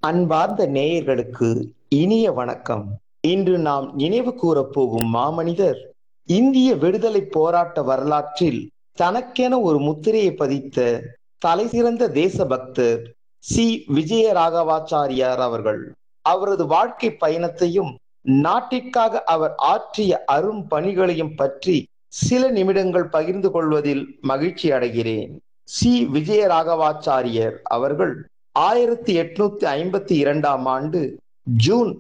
அன்பார்ந்த நேயர்களுக்கு இனிய வணக்கம் இன்று நாம் நினைவு கூறப் போகும் மாமனிதர் இந்திய விடுதலை போராட்ட வரலாற்றில் தனக்கென ஒரு முத்திரையை பதித்த தலைசிறந்த தேசபக்தர் சி விஜயராகவாச்சாரியார் அவர்கள் அவரது வாழ்க்கை பயணத்தையும் நாட்டிற்காக அவர் ஆற்றிய அரும் பணிகளையும் பற்றி சில நிமிடங்கள் பகிர்ந்து கொள்வதில் மகிழ்ச்சி அடைகிறேன் சி விஜயராகவாச்சாரியர் அவர்கள் ஆயிரத்தி எட்நூத்தி ஐம்பத்தி இரண்டாம் ஆண்டு ஜூன்